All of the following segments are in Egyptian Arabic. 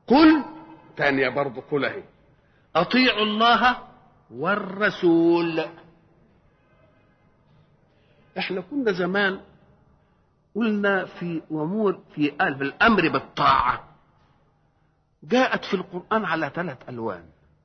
قل تانية برضه قل اهي اطيعوا الله والرسول احنا كنا زمان قلنا في امور في قلب الامر بالطاعه جاءت في القران على ثلاث الوان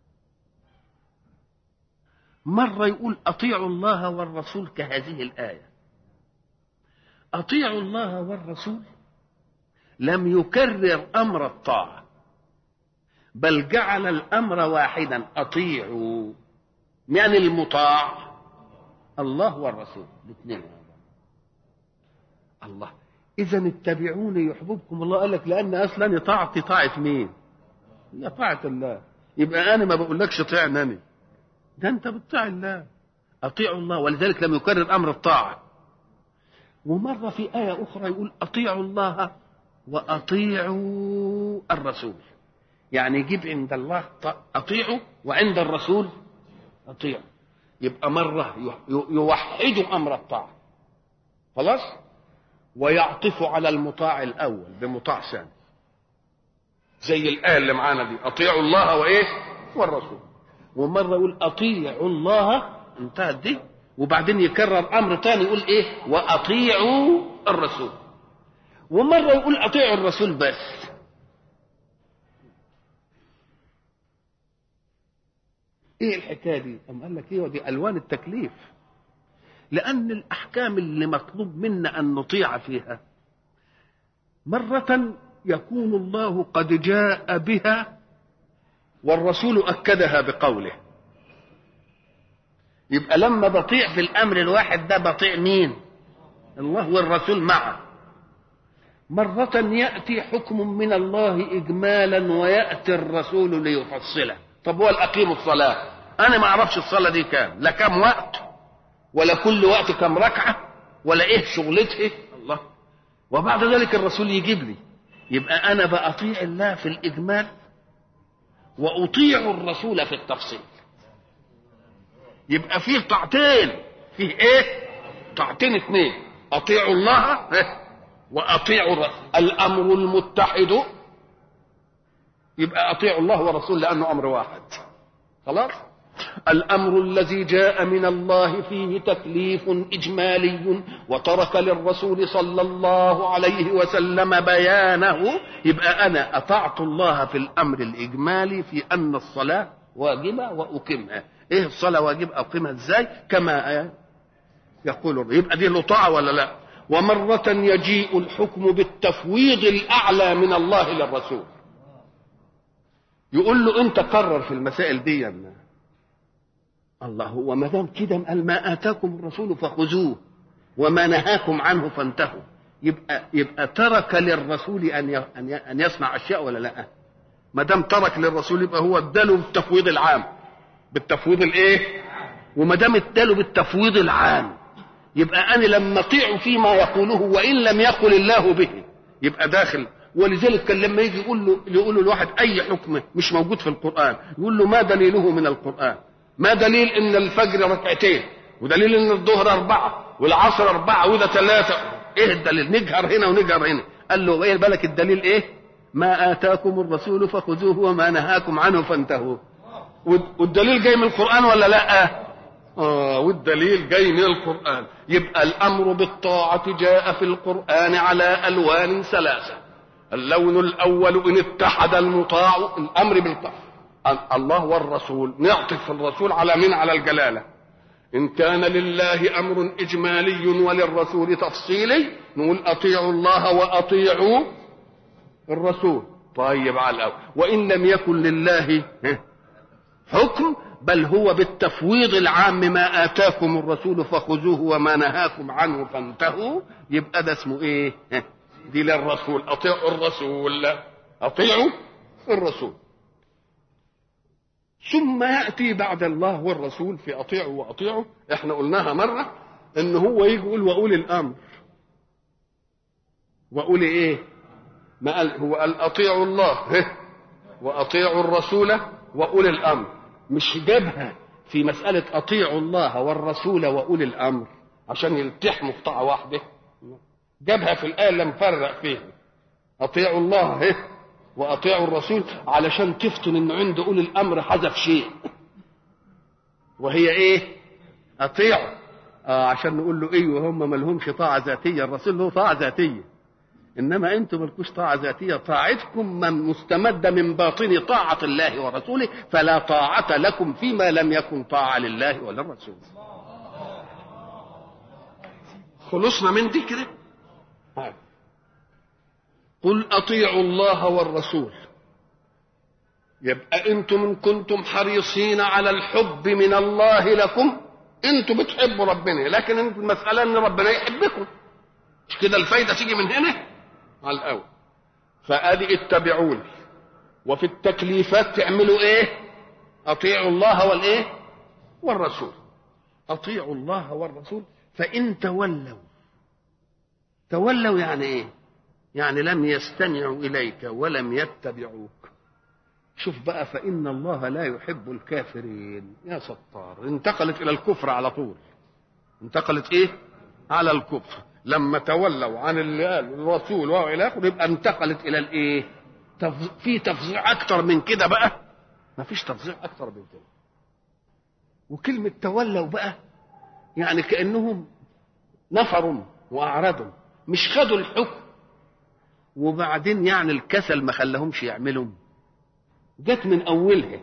مره يقول اطيعوا الله والرسول كهذه الايه اطيعوا الله والرسول لم يكرر امر الطاعه بل جعل الامر واحدا اطيعوا من المطاع الله والرسول الاثنين الله اذا اتبعوني يحببكم الله قال لك لان اصلا طاعتي طاعه مين هي طاعه الله يبقى انا ما بقولكش طيعني ده انت بتطيع الله اطيعوا الله ولذلك لم يكرر امر الطاعه ومره في ايه اخرى يقول اطيعوا الله واطيعوا الرسول يعني يجيب عند الله اطيعوا وعند الرسول اطيعوا يبقى مره يوحد امر الطاعه خلاص ويعطف على المطاع الاول بمطاع ثاني زي الايه اللي معانا دي اطيعوا الله وايه والرسول ومره يقول اطيعوا الله انتهت دي وبعدين يكرر امر تاني يقول ايه واطيعوا الرسول ومره يقول اطيعوا الرسول بس ايه الحكايه دي ام قال لك ايه ودي الوان التكليف لان الاحكام اللي مطلوب منا ان نطيع فيها مره يكون الله قد جاء بها والرسول اكدها بقوله يبقى لما بطيع في الامر الواحد ده بطيع مين الله والرسول معه مرة يأتي حكم من الله إجمالا ويأتي الرسول ليفصله طب هو الأقيم الصلاة أنا ما أعرفش الصلاة دي كام لا كام وقت ولا كل وقت كام ركعة ولا إيه شغلته الله وبعد ذلك الرسول يجيب لي يبقى أنا بأطيع الله في الإجمال وأطيع الرسول في التفصيل يبقى فيه طاعتين فيه إيه طاعتين اثنين أطيعوا الله وأطيعوا الرسول الأمر المتحد يبقى أطيعوا الله ورسول لأنه أمر واحد خلاص الأمر الذي جاء من الله فيه تكليف إجمالي وترك للرسول صلى الله عليه وسلم بيانه يبقى أنا أطعت الله في الأمر الإجمالي في أن الصلاة واجبة وأقيمها إيه الصلاة واجب أقيمها إزاي كما يقول يبقى دي له طاعة ولا لا ومرة يجيء الحكم بالتفويض الأعلى من الله للرسول يقول له أنت قرر في المسائل دي يا الله هو ما دام كده قال ما آتاكم الرسول فخذوه وما نهاكم عنه فانتهوا يبقى يبقى ترك للرسول أن أن يصنع أشياء ولا لا؟ ما دام ترك للرسول يبقى هو اداله بالتفويض العام بالتفويض الايه؟ وما دام اداله بالتفويض العام يبقى انا لما اطيع فيما يقوله وان لم يقل الله به يبقى داخل ولذلك كان لما يجي يقول له يقول له الواحد اي حكم مش موجود في القران يقول له ما دليله من القران ما دليل ان الفجر ركعتين ودليل ان الظهر اربعه والعصر اربعه وده ثلاثه ايه الدليل نجهر هنا ونجهر هنا قال له ايه بالك الدليل ايه ما اتاكم الرسول فخذوه وما نهاكم عنه فانتهوا والدليل جاي من القران ولا لا آه والدليل جاي من القرآن يبقى الأمر بالطاعة جاء في القرآن على ألوان ثلاثة اللون الأول إن اتحد المطاع الأمر بالطاعة الله والرسول نعطف الرسول على من على الجلالة إن كان لله أمر إجمالي وللرسول تفصيلي نقول أطيعوا الله وأطيعوا الرسول طيب على الأول وإن لم يكن لله حكم بل هو بالتفويض العام ما آتاكم الرسول فخذوه وما نهاكم عنه فانتهوا يبقى ده اسمه ايه دي للرسول اطيعوا الرسول اطيعوا الرسول ثم ياتي بعد الله والرسول في اطيعوا واطيعوا احنا قلناها مره ان هو يجي يقول واولي الامر واولي ايه ما قال هو قال اطيعوا الله واطيعوا الرسول واولي الامر مش جابها في مسألة أطيعوا الله والرسول وأولي الأمر عشان يلتحموا في طاعة واحدة جابها في الآية اللي مفرق فيها أطيعوا الله واطيعوا الرسول علشان تفتن انه عند اولي الامر حذف شيء وهي ايه اطيعوا آه عشان نقول له ايوه هم ما لهمش طاعه ذاتيه الرسول له طاعه ذاتيه انما انتم مالكوش طاعه ذاتيه طاعتكم مستمده من باطن طاعه الله ورسوله فلا طاعه لكم فيما لم يكن طاعه لله وللرسول خلصنا من دي كده قل اطيعوا الله والرسول يبقى انتم ان كنتم حريصين على الحب من الله لكم انتم بتحبوا ربنا لكن انتم المساله ان ربنا يحبكم مش كده الفايده تيجي من هنا على الاول فادي اتبعوني وفي التكليفات تعملوا ايه اطيعوا الله والايه والرسول اطيعوا الله والرسول فان تولوا تولوا يعني ايه يعني لم يستمعوا اليك ولم يتبعوك شوف بقى فإن الله لا يحب الكافرين يا ستار انتقلت إلى الكفر على طول انتقلت إيه على الكفر لما تولوا عن اللي قال الرسول والى اخره يبقى انتقلت الى الايه تفز... في تفظيع اكتر من كده بقى ما فيش تفظيع اكتر من كده وكلمه تولوا بقى يعني كانهم نفروا واعرضوا مش خدوا الحكم وبعدين يعني الكسل ما خلاهمش يعملوا جت من اولها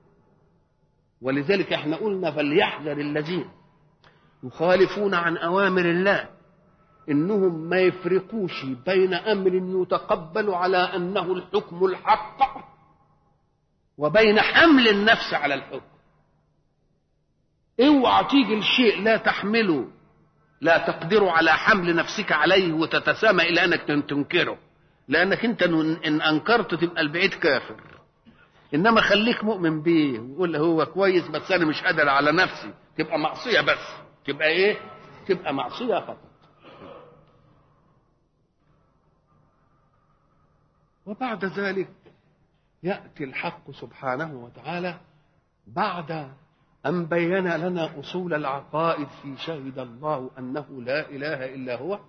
ولذلك احنا قلنا فليحذر الذين يخالفون عن اوامر الله انهم ما يفرقوش بين امر يتقبل على انه الحكم الحق وبين حمل النفس على الحكم اوعى تيجي الشيء لا تحمله لا تقدر على حمل نفسك عليه وتتسامى الى انك تنكره لانك انت ان انكرت تبقى البعيد كافر انما خليك مؤمن بيه وقول هو كويس بس انا مش قادر على نفسي تبقى معصيه بس تبقى ايه تبقى معصيه فقط وبعد ذلك ياتي الحق سبحانه وتعالى بعد ان بين لنا اصول العقائد في شهد الله انه لا اله الا هو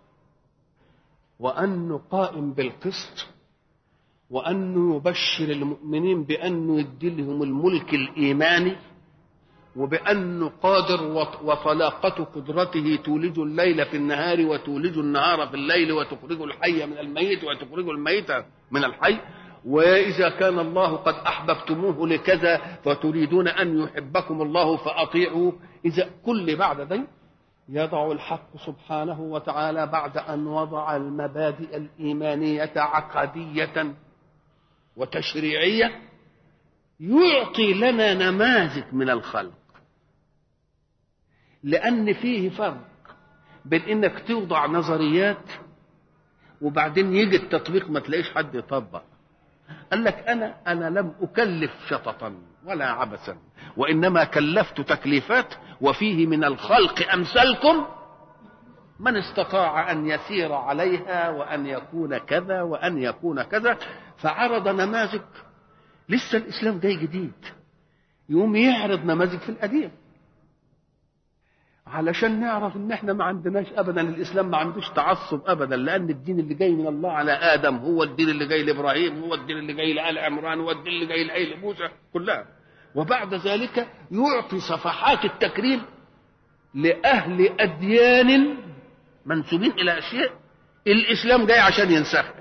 وانه قائم بالقسط وأنه يبشر المؤمنين بأنه يدي لهم الملك الإيماني وبأنه قادر وطلاقة قدرته تولج الليل في النهار وتولج النهار في الليل وتخرج الحي من الميت وتخرج الميت من الحي وإذا كان الله قد أحببتموه لكذا فتريدون أن يحبكم الله فأطيعوا إذا كل بعد ذلك يضع الحق سبحانه وتعالى بعد أن وضع المبادئ الإيمانية عقدية وتشريعيه يعطي لنا نماذج من الخلق لان فيه فرق بين انك توضع نظريات وبعدين يجي التطبيق ما تلاقيش حد يطبق قال لك انا انا لم اكلف شططا ولا عبثا وانما كلفت تكليفات وفيه من الخلق امثالكم من استطاع ان يسير عليها وان يكون كذا وان يكون كذا فعرض نماذج لسه الاسلام جاي جديد يقوم يعرض نماذج في القديم علشان نعرف ان احنا ما عندناش ابدا الاسلام ما عندوش تعصب ابدا لان الدين اللي جاي من الله على ادم هو الدين اللي جاي لابراهيم هو الدين اللي جاي لال عمران هو الدين اللي جاي لآل موسى كلها وبعد ذلك يعطي صفحات التكريم لاهل اديان منسوبين الى اشياء الاسلام جاي عشان ينسخها